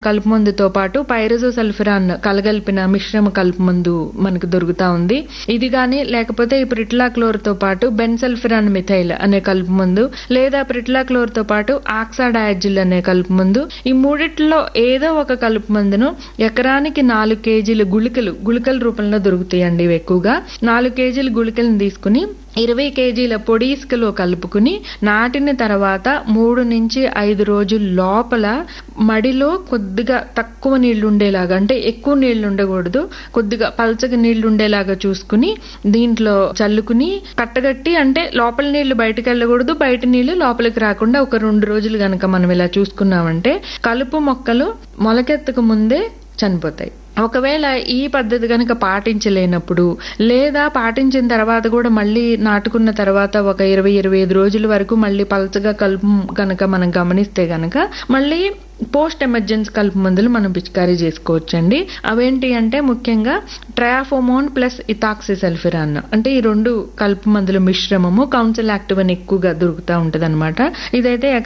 కలుపు మందుతో పాటు పైరజోసల్ఫిరాన్ కలగలిపిన మిశ్రమ కలుపు మందు మనకు దొరుకుతా ఉంది ఇది గాని లేకపోతే ఈ ప్రిట్లాక్లోర్ తో పాటు బెన్సల్ఫిరాన్ మిథైల్ అనే కలుపు మందు లేదా ప్రిట్లాక్లోర్ తో పాటు ఆక్సాడయాజిల్ అనే కలుపు మందు ఈ మూడిట్లో ఏదో ఒక కలుపు మందును ఎకరానికి నాలుగు కేజీలు గుళికలు గుళికల రూపంలో దొరుకుతాయండి ఇవి ఎక్కువగా నాలుగు కేజీలు గుళికలను తీసుకుని ఇరవై కేజీల పొడి ఇసుకలో కలుపుకుని నాటిన తర్వాత మూడు నుంచి ఐదు రోజుల లోపల మడిలో కొద్దిగా తక్కువ నీళ్లు ఉండేలాగా అంటే ఎక్కువ నీళ్లు ఉండకూడదు కొద్దిగా పల్చగా నీళ్లు ఉండేలాగా చూసుకుని దీంట్లో చల్లుకుని కట్టగట్టి అంటే లోపల నీళ్లు బయటకు వెళ్ళకూడదు బయట నీళ్లు లోపలికి రాకుండా ఒక రెండు రోజులు గనక మనం ఇలా చూసుకున్నామంటే కలుపు మొక్కలు మొలకెత్తకు ముందే చనిపోతాయి ఒకవేళ ఈ పద్ధతి కనుక పాటించలేనప్పుడు లేదా పాటించిన తర్వాత కూడా మళ్ళీ నాటుకున్న తర్వాత ఒక ఇరవై ఇరవై ఐదు రోజుల వరకు మళ్ళీ పలచగా కలుపు కనుక మనం గమనిస్తే గనక మళ్ళీ పోస్ట్ ఎమర్జెన్సీ కలుపు మందులు మనం పిచికారీ చేసుకోవచ్చండి అవేంటి అంటే ముఖ్యంగా ట్రయాఫోమోన్ ప్లస్ ఇథాక్సిసల్ఫిరాన్ అంటే ఈ రెండు కలుపు మందుల మిశ్రమము కౌన్సిల్ యాక్టివ్ అని ఎక్కువగా దొరుకుతూ ఉంటది ఇదైతే